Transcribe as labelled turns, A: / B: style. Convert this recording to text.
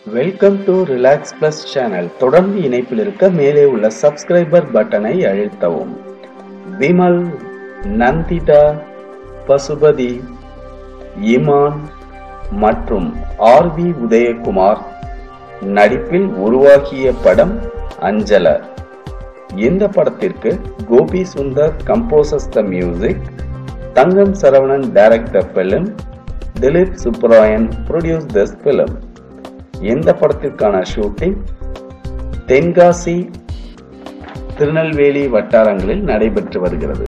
A: welcome to relax plus channel தொடர்ந்து இணைப்பில் இருக்க மேலே உள்ள சப்ஸ்கிரைபர் பட்டனை அழுத்தவும் விமல் நந்திதா பசுபதி இமான் மற்றும் ஆர் வி உதயகுமார் நடிப்பில் உருவாக்கிய படம் அஞ்சலர் இந்த படத்திற்கு Gopi Sundar composes the music Thangam Saravanan director film Dileep Subrayan produce this film இந்த படத்திற்கான ஷூட்டிங் தென்காசி திருநெல்வேலி வட்டாரங்களில் நடைபெற்று வருகிறது